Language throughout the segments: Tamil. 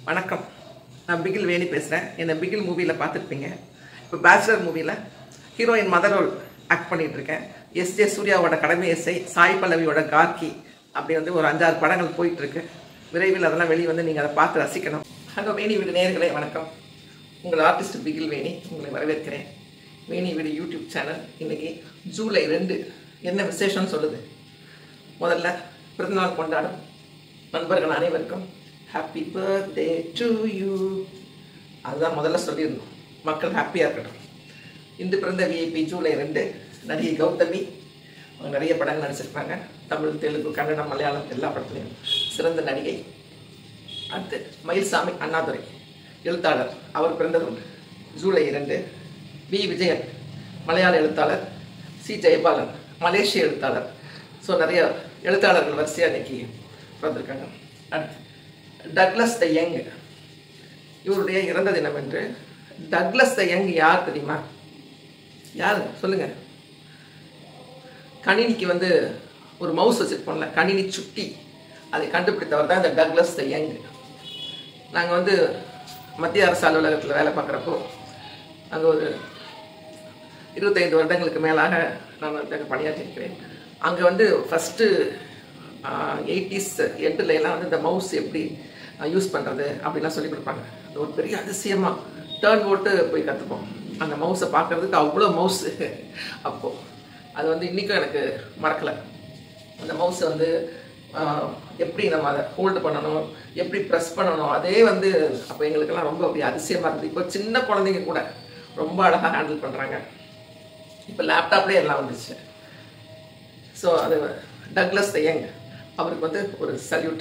வணக்கம் நான் பிகில் வேணி பேசுகிறேன் என்னை பிகில் மூவியில் பார்த்துருப்பீங்க இப்போ பேச்சுலர் மூவியில் ஹீரோயின் மதர் ரோல் ஆக்ட் பண்ணிட்டு இருக்கேன் எஸ் ஜே சூர்யாவோட கடமை எஸ்ஐ சாய் பல்லவியோட கார்கி அப்படி வந்து ஒரு அஞ்சாறு படங்கள் போயிட்டு இருக்கு விரைவில் அதெல்லாம் வெளியே வந்து நீங்கள் அதை பார்த்து ரசிக்கணும் ஹலோ வேணி வீடு நேர்களே வணக்கம் உங்கள் ஆர்டிஸ்ட் பிகில் வேணி உங்களை வரவேற்கிறேன் வேணி வீடு யூடியூப் சேனல் இன்னைக்கு ஜூலை ரெண்டு என்ன விசேஷம்னு சொல்லுது முதல்ல பிறந்தநாள் கொண்டாடும் நண்பர்கள் அனைவருக்கும் ஹாப்பி பர்த்டே டு யூ அதுதான் முதல்ல சொல்லியிருந்தோம் மக்கள் ஹாப்பியாக இருக்கட்டும் இன்று பிறந்த விஐபி ஜூலை ரெண்டு நடிகை கௌதமி அவங்க நிறைய படங்கள் நடிச்சிருப்பாங்க தமிழ் தெலுங்கு கன்னடம் மலையாளம் எல்லா படத்துலையும் சிறந்த நடிகை அடுத்து மயில்சாமி அண்ணாதுரை எழுத்தாளர் அவர் பிறந்தது உண்டு ஜூலை இரண்டு வி விஜயன் மலையாள எழுத்தாளர் சி ஜெயபாலன் மலேசிய எழுத்தாளர் ஸோ நிறைய எழுத்தாளர்கள் வரிசையாக இன்னைக்கு பிறந்திருக்காங்க அடுத்து டக்ளஸ் த யங் இவருடைய இறந்த தினம் என்று டக்ளஸ் த யங் யார் தெரியுமா யார் சொல்லுங்க கணினிக்கு வந்து ஒரு மவுஸ் வச்சுருப்போம்ல கணினி சுட்டி அதை கண்டுபிடித்தவர் தான் இந்த டக்ளஸ் த யங் நாங்கள் வந்து மத்திய அரசு அலுவலகத்தில் வேலை பார்க்குறப்போ அங்கே ஒரு இருபத்தைந்து வருடங்களுக்கு மேலாக நான் வந்து அங்கே பணியாற்றிருக்கிறேன் அங்கே வந்து ஃபஸ்ட்டு எயிட்டிஸ் எண்டில் எல்லாம் வந்து இந்த மவுஸ் எப்படி யூஸ் பண்ணுறது அப்படிலாம் சொல்லி கொடுப்பாங்க அது ஒரு பெரிய அதிசயமாக டேர்ன் போட்டு போய் கற்றுப்போம் அந்த மவுஸை பார்க்குறதுக்கு அவ்வளோ மவுஸு அப்போது அது வந்து இன்றைக்கும் எனக்கு மறக்கலை அந்த மவுஸை வந்து ஆஹ், எப்படி நம்ம அதை ஹோல்டு பண்ணணும் எப்படி ப்ரெஸ் பண்ணணும் அதே வந்து அப்போ எங்களுக்கெல்லாம் ரொம்ப அப்படி அதிசயமாக இருந்தது இப்போ சின்ன குழந்தைங்க கூட ரொம்ப அழகாக ஹேண்டில் பண்ணுறாங்க இப்போ லேப்டாப்லேயே எல்லாம் வந்துச்சு ஸோ அது டக்ளஸ் யங் அவருக்கு வந்து ஒரு சல்யூட்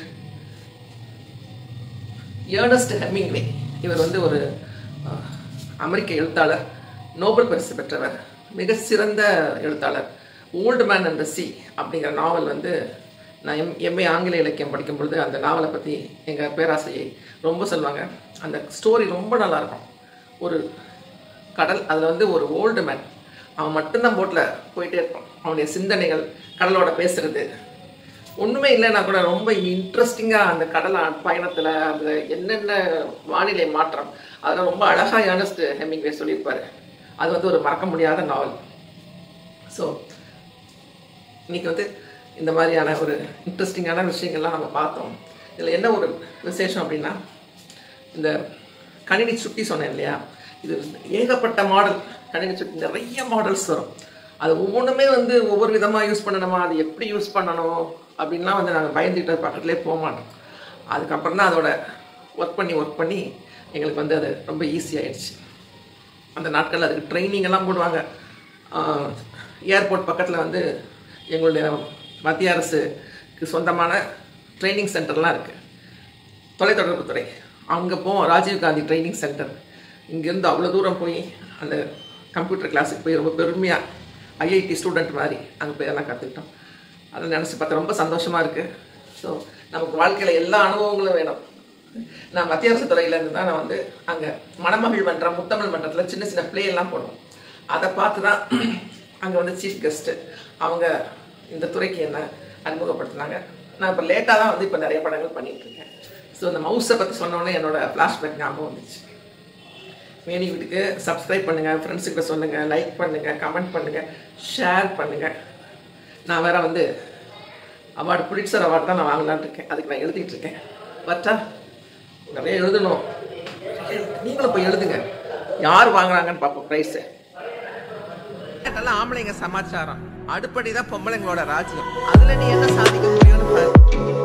ஏர்னஸ்ட் ஹெமிங்வே இவர் வந்து ஒரு அஹ், அமெரிக்க எழுத்தாளர் நோபல் பரிசு பெற்றவர் மிக சிறந்த எழுத்தாளர் old man and the sea அப்படிங்கிற நாவல் வந்து நான் எம் எம்ஏ ஆங்கில இலக்கியம் படிக்கும் பொழுது அந்த நாவலை பற்றி எங்கள் பேராசிரியை ரொம்ப சொல்லுவாங்க அந்த ஸ்டோரி ரொம்ப நல்லா இருக்கும் ஒரு கடல் அதில் வந்து ஒரு ஓல்டு மேன் அவன் மட்டும்தான் போட்டில் போயிட்டே இருப்பான் அவனுடைய சிந்தனைகள் கடலோட பேசுறது ஒன்றுமே இல்லைன்னா கூட ரொம்ப இன்ட்ரெஸ்டிங்காக அந்த கடல் பயணத்தில் அந்த என்னென்ன வானிலை மாற்றம் அதெல்லாம் ரொம்ப அழகாக ஏர்னஸ்ட் ஹெமிங்வே சொல்லியிருப்பாரு அது வந்து ஒரு மறக்க முடியாத நாவல் ஸோ இன்னைக்கு வந்து இந்த மாதிரியான ஒரு இன்ட்ரெஸ்டிங்கான விஷயங்கள்லாம் நம்ம பார்த்தோம் இதில் என்ன ஒரு விசேஷம் அப்படின்னா இந்த கணினி சுட்டி சொன்னேன் இல்லையா இது ஏகப்பட்ட மாடல் கணினி சுட்டி நிறைய மாடல்ஸ் வரும் அது ஒவ்வொன்றுமே வந்து ஒவ்வொரு விதமாக யூஸ் பண்ணணுமா அது எப்படி யூஸ் பண்ணணும் அப்படின்லாம் வந்து நாங்கள் பயந்துக்கிட்ட பக்கத்துலேயே போக மாட்டோம் அதுக்கப்புறம் தான் அதோட ஒர்க் பண்ணி ஒர்க் பண்ணி எங்களுக்கு வந்து அது ரொம்ப ஈஸி ஆயிடுச்சு அந்த நாட்களில் அதுக்கு ட்ரைனிங் எல்லாம் போடுவாங்க ஏர்போர்ட் பக்கத்தில் வந்து எங்களுடைய மத்திய அரசுக்கு சொந்தமான ட்ரைனிங் சென்டர்லாம் இருக்குது தொலைத்தொடர்புத்துறை அங்கே போவோம் ராஜீவ்காந்தி ட்ரைனிங் சென்டர் இங்கேருந்து அவ்வளோ தூரம் போய் அந்த கம்ப்யூட்டர் கிளாஸுக்கு போய் ரொம்ப பெருமையாக ஐஐடி ஸ்டூடெண்ட் மாதிரி அங்கே போய் எல்லாம் கற்றுக்கிட்டோம் அதை நினச்சி பார்த்தா ரொம்ப சந்தோஷமாக இருக்குது ஸோ நமக்கு வாழ்க்கையில் எல்லா அனுபவங்களும் வேணும் நான் மத்திய அரசு துறையிலேருந்து தான் நான் வந்து அங்கே மணமகள் மன்றம் முத்தமிழ் மன்றத்தில் சின்ன சின்ன play எல்லாம் போடுவோம் அதை பார்த்து தான் அங்கே வந்து சீஃப் கெஸ்ட்டு அவங்க இந்த துறைக்கு என்ன அறிமுகப்படுத்தினாங்க நான் இப்போ லேட்டாக தான் வந்து இப்போ நிறைய படங்கள் பண்ணிட்டு இருக்கேன் ஸோ இந்த மவுஸை பற்றி சொன்னோன்னே என்னோட ஃப்ளாஷ்பேக் ஞாபகம் வந்துச்சு வேணி வீட்டுக்கு சப்ஸ்கிரைப் பண்ணுங்கள் ஃப்ரெண்ட்ஸுக்கிட்ட சொல்லுங்கள் லைக் பண்ணுங்கள் கமெண்ட் பண்ணுங்கள் ஷேர் பண்ணுங்கள் நான் வேற வந்து அவார்டு புலிட்சர் அவார்டு தான் நான் வாங்கலாம்னு இருக்கேன் அதுக்கு நான் எழுதிட்டு இருக்கேன் பட்டா நிறைய எழுதணும் நீங்களும் போய் எழுதுங்க யார் வாங்குறாங்கன்னு பார்ப்போம் ப்ரைஸு இதெல்லாம் ஆம்பளைங்க சமாச்சாரம் அடுப்படி தான் பொம்பளைங்களோட ராஜ்யம் அதுல நீ என்ன சாதிக்க முடியும்னு பாரு